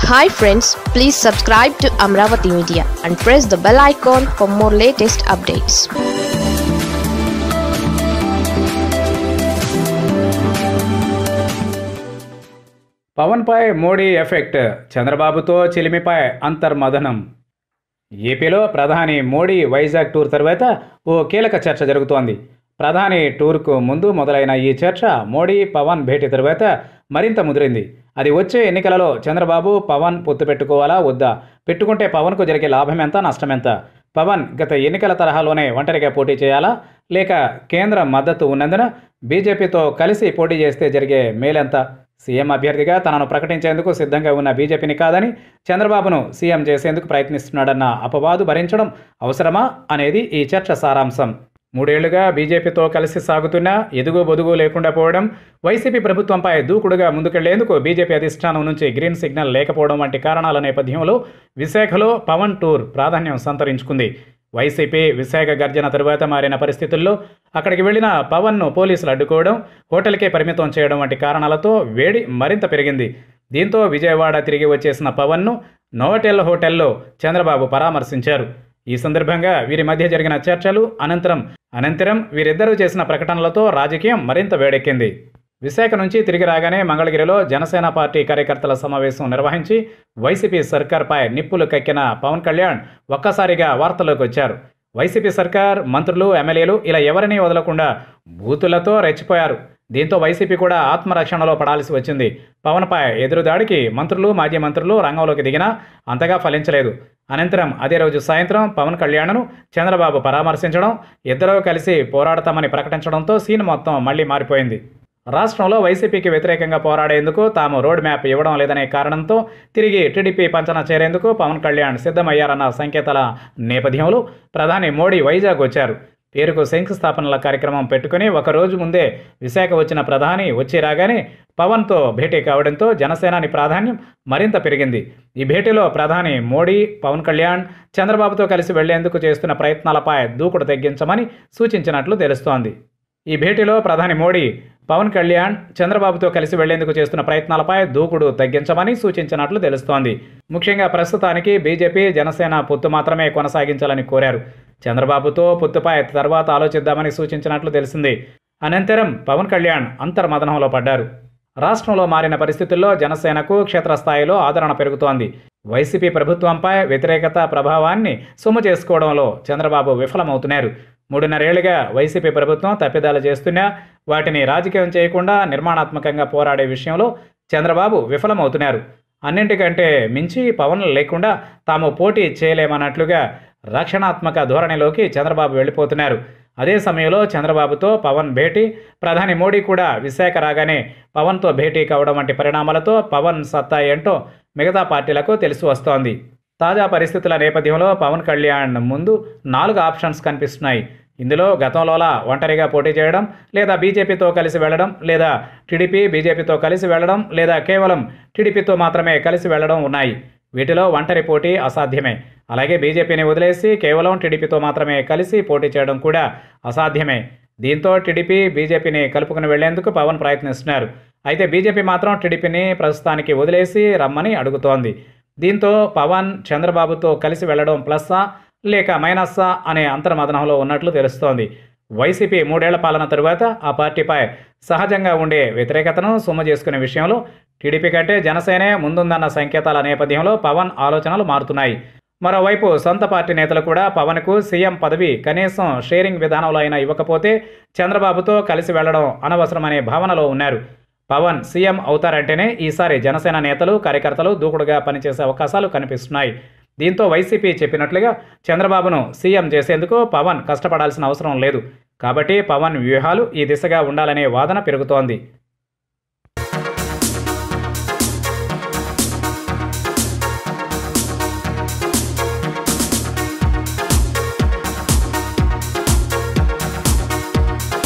hi friends please subscribe to Amaravati media and press the bell icon for more latest updates పవన్పై Modi effect చంద్రబాబుతో చిలిమిపై అంతర్మథనం ఏపీలో ప్రధాని Modi Vizag tour తర్వాత ఓ కీలక చర్చ జరుగుతోంది ప్రధాని టూర్కు ముందు మొదలైన ఈ చర్చ మోడీ పవన్ భేటీ తర్వాత మరింత ముదిరింది అది వచ్చే ఎన్నికలలో చంద్రబాబు పవన్ పొత్తు పెట్టుకోవాలా వద్దా పెట్టుకుంటే పవన్కు జరిగే లాభం ఎంత నష్టం ఎంత పవన్ గత ఎన్నికల తరహాలోనే ఒంటరిగా పోటీ చేయాలా లేక కేంద్ర మద్దతు ఉన్నందున బీజేపీతో కలిసి పోటీ చేస్తే జరిగే మేలెంత సీఎం అభ్యర్థిగా తనను ప్రకటించేందుకు సిద్ధంగా ఉన్న బీజేపీని కాదని చంద్రబాబును సీఎం చేసేందుకు ప్రయత్నిస్తున్నాడన్న అపవాదు భరించడం అవసరమా అనేది ఈ చర్చ సారాంశం మూడేళ్లుగా బీజేపీతో కలిసి సాగుతున్న ఎదుగు బొదుగు లేకుండా పోవడం వైసీపీ ప్రభుత్వంపై దూకుడుగా ముందుకెళ్లేందుకు బీజేపీ అధిష్టానం నుంచి గ్రీన్ సిగ్నల్ లేకపోవడం వంటి కారణాల నేపథ్యంలో విశాఖలో పవన్ టూర్ ప్రాధాన్యం సంతరించుకుంది వైసీపీ విశాఖ గర్జన తరువాత మారిన పరిస్థితుల్లో అక్కడికి వెళ్లిన పవన్ను పోలీసులు అడ్డుకోవడం హోటల్కే పరిమితం చేయడం వంటి కారణాలతో వేడి మరింత పెరిగింది దీంతో విజయవాడ తిరిగి వచ్చేసిన పవన్ను నోవటెల్ హోటల్లో చంద్రబాబు పరామర్శించారు ఈ సందర్భంగా వీరి మధ్య జరిగిన చర్చలు అనంతరం అనంతరం వీరిద్దరూ చేసిన ప్రకటనలతో రాజకీయం మరింత వేడెక్కింది విశాఖ నుంచి తిరిగి రాగానే మంగళగిరిలో జనసేన పార్టీ కార్యకర్తల సమావేశం నిర్వహించి వైసీపీ సర్కార్పై నిప్పులు కక్కిన పవన్ కళ్యాణ్ ఒక్కసారిగా వార్తల్లోకి వచ్చారు వైసీపీ సర్కార్ మంత్రులు ఎమ్మెల్యేలు ఇలా ఎవరినీ వదలకుండా బూతులతో రెచ్చిపోయారు దీంతో వైసీపీ కూడా ఆత్మరక్షణలో పడాల్సి వచ్చింది పవన్పై ఎదురుదాడికి మంత్రులు మాజీ మంత్రులు రంగంలోకి దిగినా అంతగా ఫలించలేదు అనంతరం అదే రోజు సాయంత్రం పవన్ కళ్యాణ్ను చంద్రబాబు పరామర్శించడం ఇద్దరూ కలిసి పోరాడతామని ప్రకటించడంతో సీన్ మొత్తం మళ్లీ మారిపోయింది రాష్ట్రంలో వైసీపీకి వ్యతిరేకంగా పోరాడేందుకు తాము రోడ్ మ్యాప్ ఇవ్వడం లేదనే కారణంతో తిరిగి టీడీపీ పంచన చేరేందుకు పవన్ కళ్యాణ్ సిద్ధమయ్యారన్న సంకేతాల నేపథ్యంలో ప్రధాని మోడీ వైజాగ్ వచ్చారు పేరుకు శంకుస్థాపనల కార్యక్రమం పెట్టుకుని ఒక రోజు ముందే విశాఖ వచ్చిన ప్రధాని వచ్చి రాగానే పవన్తో భేటీ కావడంతో జనసేనాని ప్రాధాన్యం మరింత పెరిగింది ఈ భేటీలో ప్రధాని మోడీ పవన్ కళ్యాణ్ చంద్రబాబుతో కలిసి వెళ్లేందుకు చేస్తున్న ప్రయత్నాలపై దూకుడు తగ్గించమని సూచించినట్లు తెలుస్తోంది ఈ భేటీలో ప్రధాని మోడీ పవన్ కళ్యాణ్ చంద్రబాబుతో కలిసి వెళ్లేందుకు చేస్తున్న ప్రయత్నాలపై దూకుడు తగ్గించమని సూచించినట్లు తెలుస్తోంది ముఖ్యంగా ప్రస్తుతానికి బీజేపీ జనసేన పొత్తు మాత్రమే కొనసాగించాలని కోరారు చంద్రబాబుతో పొత్తుపై తర్వాత ఆలోచిద్దామని సూచించినట్లు తెలిసింది అనంతరం పవన్ కళ్యాణ్ అంతర్మదనంలో పడ్డారు రాష్ట్రంలో మారిన పరిస్థితుల్లో జనసేనకు క్షేత్రస్థాయిలో ఆదరణ పెరుగుతోంది వైసీపీ ప్రభుత్వంపై వ్యతిరేకత ప్రభావాన్ని సొమ్ము చేసుకోవడంలో చంద్రబాబు విఫలమవుతున్నారు మూడున్నరేళ్లుగా వైసీపీ ప్రభుత్వం తప్పిదాలు చేస్తున్నా వాటిని రాజకీయం చేయకుండా నిర్మాణాత్మకంగా పోరాడే విషయంలో చంద్రబాబు విఫలమవుతున్నారు అన్నింటికంటే మించి పవన్ లేకుండా తాము పోటీ చేయలేమన్నట్లుగా రక్షణాత్మక ధోరణిలోకి చంద్రబాబు వెళ్ళిపోతున్నారు అదే సమయంలో చంద్రబాబుతో పవన్ భేటీ ప్రధాని మోడీ కూడా విశాఖ రాగానే పవన్తో భేటీ కావడం వంటి పరిణామాలతో పవన్ సత్తా ఏంటో మిగతా పార్టీలకు తెలిసి వస్తోంది తాజా పరిస్థితుల నేపథ్యంలో పవన్ కళ్యాణ్ ముందు నాలుగు ఆప్షన్స్ కనిపిస్తున్నాయి ఇందులో గతంలోలా ఒంటరిగా పోటీ చేయడం లేదా బీజేపీతో కలిసి వెళ్ళడం లేదా టీడీపీ బీజేపీతో కలిసి వెళ్ళడం లేదా కేవలం టీడీపీతో మాత్రమే కలిసి వెళ్ళడం ఉన్నాయి వీటిలో ఒంటరి పోటీ అసాధ్యమే అలాగే బీజేపీని వదిలేసి కేవలం టీడీపీతో మాత్రమే కలిసి పోటీ చేయడం కూడా అసాధ్యమే దీంతో టీడీపీ బీజేపీని కలుపుకుని వెళ్లేందుకు పవన్ ప్రయత్నిస్తున్నారు అయితే బీజేపీ మాత్రం టీడీపీని ప్రస్తుతానికి వదిలేసి రమ్మని అడుగుతోంది దీంతో పవన్ చంద్రబాబుతో కలిసి వెళ్లడం ప్లస్సా లేక మైనస్సా అనే అంతర్మదనంలో ఉన్నట్లు తెలుస్తోంది వైసీపీ మూడేళ్ల పాలన తరువాత ఆ పార్టీపై సహజంగా ఉండే వ్యతిరేకతను సొమ్ము చేసుకునే విషయంలో టీడీపీ కంటే జనసేనే ముందుందన్న సంకేతాల నేపథ్యంలో పవన్ ఆలోచనలు మారుతున్నాయి మరోవైపు సొంత పార్టీ నేతలు కూడా పవన్కు సీఎం పదవి కనీసం షేరింగ్ విధానంలో అయినా ఇవ్వకపోతే చంద్రబాబుతో కలిసి వెళ్లడం అనవసరమనే భావనలో ఉన్నారు పవన్ సీఎం అవుతారంటేనే ఈసారి జనసేన నేతలు కార్యకర్తలు దూకుడుగా పనిచేసే అవకాశాలు కనిపిస్తున్నాయి దీంతో వైసీపీ చెప్పినట్లుగా చంద్రబాబును సీఎం చేసేందుకు పవన్ కష్టపడాల్సిన అవసరం లేదు కాబట్టి పవన్ వ్యూహాలు ఈ దిశగా ఉండాలనే వాదన పెరుగుతోంది